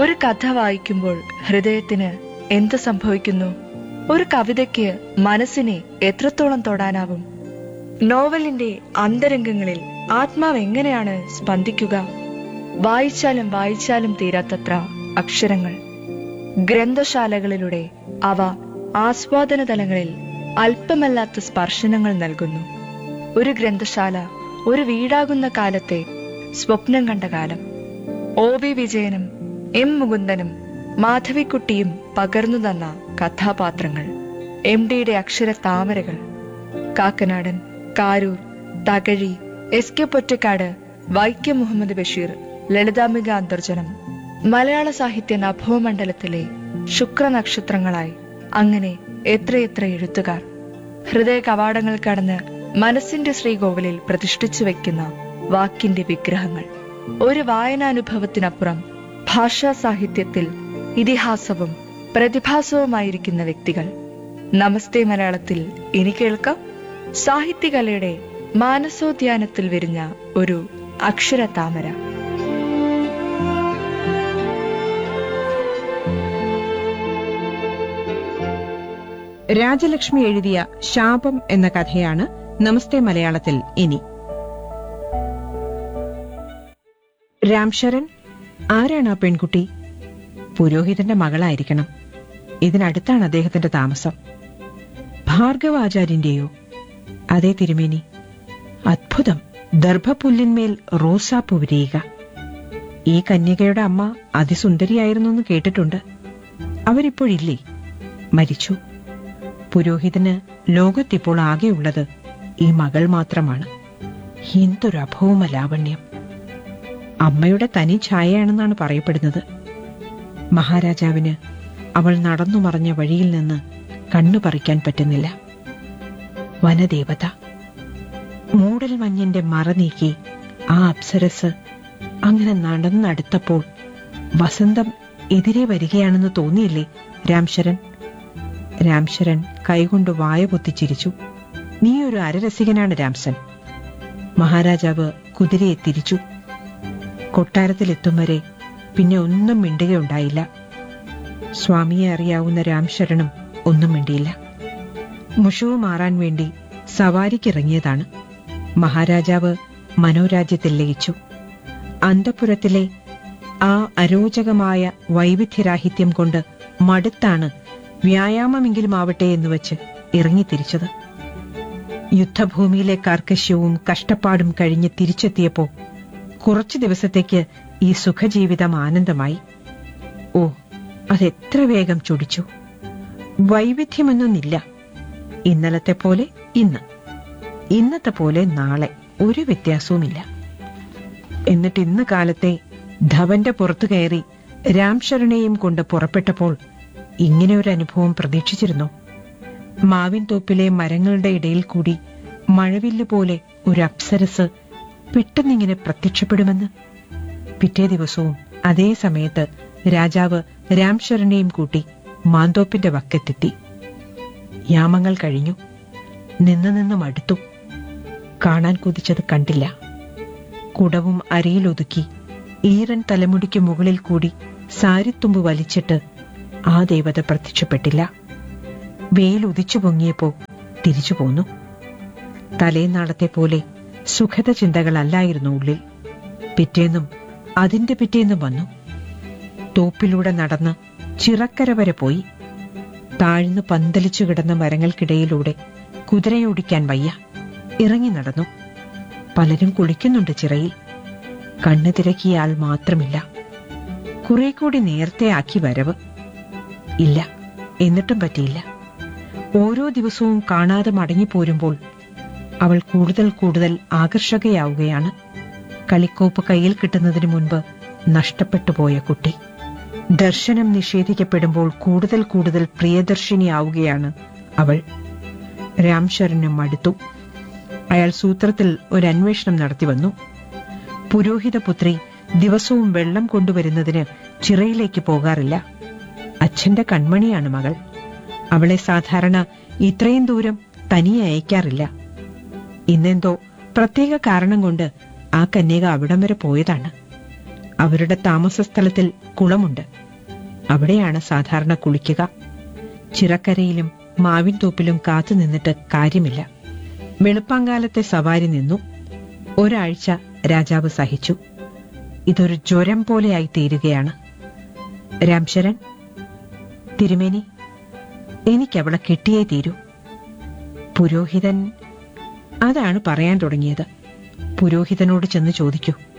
ഒരു കഥ വായിക്കുമ്പോൾ ഹൃദയത്തിന് എന്ത് സംഭവിക്കുന്നു ഒരു കവിതയ്ക്ക് മനസ്സിനെ എത്രത്തോളം തൊടാനാവും നോവലിന്റെ അന്തരംഗങ്ങളിൽ ആത്മാവ് എങ്ങനെയാണ് സ്പന്ദിക്കുക വായിച്ചാലും വായിച്ചാലും തീരാത്തത്ര അക്ഷരങ്ങൾ ഗ്രന്ഥശാലകളിലൂടെ അവ ആസ്വാദന തലങ്ങളിൽ അല്പമല്ലാത്ത സ്പർശനങ്ങൾ നൽകുന്നു ഒരു ഗ്രന്ഥശാല ഒരു വീടാകുന്ന കാലത്തെ സ്വപ്നം കണ്ട കാലം ഒ വി വിജയനും എം മുകുന്ദനും മാധവിക്കുട്ടിയും പകർന്നു തന്ന കഥാപാത്രങ്ങൾ എം ഡിയുടെ അക്ഷര താമരകൾ കാക്കനാടൻ കാരൂർ തകഴി എസ് കെ പൊറ്റക്കാട് വൈക്കം മുഹമ്മദ് ബഷീർ ലളിതാംബിക അന്തർജനം മലയാള സാഹിത്യ നഭോമണ്ഡലത്തിലെ ശുക്രനക്ഷത്രങ്ങളായി അങ്ങനെ എത്രയെത്ര എഴുത്തുകാർ ഹൃദയ കവാടങ്ങൾ കടന്ന് മനസ്സിന്റെ ശ്രീകോവിലിൽ പ്രതിഷ്ഠിച്ചു വെക്കുന്ന വാക്കിന്റെ വിഗ്രഹങ്ങൾ ഒരു വായനാനുഭവത്തിനപ്പുറം ഭാഷാ സാഹിത്യത്തിൽ ഇതിഹാസവും പ്രതിഭാസവുമായിരിക്കുന്ന വ്യക്തികൾ നമസ്തേ മലയാളത്തിൽ ഇനി കേൾക്കാം സാഹിത്യകലയുടെ മാനസോദ്യാനത്തിൽ വിരിഞ്ഞ ഒരു അക്ഷര താമര രാജലക്ഷ്മി എഴുതിയ ശാപം എന്ന കഥയാണ് നമസ്തേ മലയാളത്തിൽ ഇനി രാംശരൺ ആരാണ് ആ പെൺകുട്ടി പുരോഹിതന്റെ മകളായിരിക്കണം ഇതിനടുത്താണ് അദ്ദേഹത്തിന്റെ താമസം ഭാർഗവാചാര്യന്റെയോ അതേ തിരുമേനി അത്ഭുതം ദർഭപുല്ലിന്മേൽ റോസാപ്പൂ വിരിയുക ഈ കന്യകയുടെ അമ്മ അതിസുന്ദരിയായിരുന്നു എന്ന് കേട്ടിട്ടുണ്ട് അവരിപ്പോഴില്ലേ മരിച്ചു പുരോഹിതന് ലോകത്തിപ്പോൾ ആകെയുള്ളത് ഈ മകൾ മാത്രമാണ് എന്തൊരു അഭൗമ ലാവണ്യം അമ്മയുടെ തനി ഛായയാണെന്നാണ് പറയപ്പെടുന്നത് മഹാരാജാവിന് അവൾ നടന്നു മറഞ്ഞ വഴിയിൽ നിന്ന് കണ്ണു പറിക്കാൻ പറ്റുന്നില്ല വനദേവത മൂടൽ മഞ്ഞിന്റെ മറ നീക്കി ആ അപ്സരസ് അങ്ങനെ നടന്നടുത്തപ്പോൾ വസന്തം എതിരെ വരികയാണെന്ന് തോന്നിയില്ലേ രാംശരൻ രാംശരൻ കൈകൊണ്ട് വായ പൊത്തിച്ചിരിച്ചു നീ ഒരു അരരസികനാണ് രാംസൻ മഹാരാജാവ് കുതിരയെ തിരിച്ചു കൊട്ടാരത്തിലെത്തും വരെ പിന്നെ ഒന്നും മിണ്ടുകയുണ്ടായില്ല സ്വാമിയെ അറിയാവുന്ന രാംശരണും ഒന്നും മിണ്ടിയില്ല മുഷവ് മാറാൻ വേണ്ടി സവാരിക്കിറങ്ങിയതാണ് മഹാരാജാവ് മനോരാജ്യത്തിൽ ലയിച്ചു അന്തപുരത്തിലെ ആ അരോചകമായ വൈവിധ്യരാഹിത്യം കൊണ്ട് മടുത്താണ് വ്യായാമമെങ്കിലും ആവട്ടെ എന്ന് വെച്ച് ഇറങ്ങിത്തിരിച്ചത് യുദ്ധഭൂമിയിലെ കാർക്കശ്യവും കഷ്ടപ്പാടും കഴിഞ്ഞ് തിരിച്ചെത്തിയപ്പോ കുറച്ചു ദിവസത്തേക്ക് ഈ സുഖജീവിതം ആനന്ദമായി ഓ അതെത്ര വേഗം ചൊടിച്ചു വൈവിധ്യമൊന്നുമില്ല ഇന്നലത്തെ പോലെ ഇന്ന് ഇന്നത്തെ പോലെ നാളെ ഒരു വ്യത്യാസവുമില്ല എന്നിട്ട് ഇന്ന് കാലത്തെ ധവന്റെ പുറത്തു കയറി രാംശരണയെയും കൊണ്ട് പുറപ്പെട്ടപ്പോൾ ഇങ്ങനെ ഒരു അനുഭവം പ്രതീക്ഷിച്ചിരുന്നു മാവിൻ തോപ്പിലെ മരങ്ങളുടെ ഇടയിൽ കൂടി മഴവില്ല് പോലെ ഒരു അപ്സരസ് പെട്ടെന്നിങ്ങനെ പ്രത്യക്ഷപ്പെടുമെന്ന് പിറ്റേ ദിവസവും അതേ സമയത്ത് രാജാവ് രാംശരനെയും കൂട്ടി മാന്തോപ്പിന്റെ വക്കത്തെത്തി യാമങ്ങൾ കഴിഞ്ഞു നിന്ന് നിന്ന് മടുത്തു കാണാൻ കൊതിച്ചത് കണ്ടില്ല കുടവും അരയിലൊതുക്കി ഈറൻ തലമുടിക്ക് മുകളിൽ കൂടി സാരിത്തുമ്പ് വലിച്ചിട്ട് ആ ദേവത പ്രത്യക്ഷപ്പെട്ടില്ല വെയിൽ ഉദിച്ചു പൊങ്ങിയപ്പോ തിരിച്ചു പോന്നു തലേനാളത്തെ പോലെ സുഖത ചിന്തകളല്ലായിരുന്നു ഉള്ളിൽ പിറ്റേന്നും അതിന്റെ പിറ്റേന്നും വന്നു തോപ്പിലൂടെ നടന്ന് ചിറക്കര വരെ പോയി താഴ്ന്നു പന്തലിച്ചു കിടന്ന മരങ്ങൾക്കിടയിലൂടെ കുതിരയോടിക്കാൻ വയ്യ ഇറങ്ങി നടന്നു പലരും കുളിക്കുന്നുണ്ട് ചിറയിൽ കണ്ണു തിരക്കിയ ആൾ മാത്രമില്ല കുറെ കൂടി നേരത്തെ ആക്കി വരവ് ഇല്ല എന്നിട്ടും പറ്റിയില്ല ഓരോ ദിവസവും കാണാതെ മടങ്ങിപ്പോരുമ്പോൾ അവൾ കൂടുതൽ കൂടുതൽ ആകർഷകയാവുകയാണ് കളിക്കോപ്പ് കയ്യിൽ കിട്ടുന്നതിന് മുൻപ് നഷ്ടപ്പെട്ടു പോയ കുട്ടി ദർശനം നിഷേധിക്കപ്പെടുമ്പോൾ കൂടുതൽ കൂടുതൽ പ്രിയദർശിനിയാവുകയാണ് അവൾ രാംശരന് മടുത്തു അയാൾ സൂത്രത്തിൽ ഒരു അന്വേഷണം നടത്തി വന്നു പുരോഹിതപുത്രി ദിവസവും വെള്ളം കൊണ്ടുവരുന്നതിന് ചിറയിലേക്ക് പോകാറില്ല അച്ഛന്റെ കൺമണിയാണ് മകൾ അവളെ സാധാരണ ഇത്രയും ദൂരം തനിയെ അയക്കാറില്ല ഇന്നെന്തോ പ്രത്യേക കാരണം കൊണ്ട് ആ കന്യക അവിടം വരെ പോയതാണ് അവരുടെ താമസ സ്ഥലത്തിൽ കുളമുണ്ട് അവിടെയാണ് സാധാരണ കുളിക്കുക ചിറക്കരയിലും മാവിൻ തോപ്പിലും കാത്തു നിന്നിട്ട് കാര്യമില്ല വെളുപ്പാങ്കാലത്തെ സവാരി നിന്നു ഒരാഴ്ച രാജാവ് സഹിച്ചു ഇതൊരു ജ്വരം പോലെയായി തീരുകയാണ് രാംശരൺ തിരുമേനി എനിക്കവളെ കിട്ടിയേ തീരൂ പുരോഹിതൻ അതാണ് പറയാൻ തുടങ്ങിയത് പുരോഹിതനോട് ചെന്ന് ചോദിക്കൂ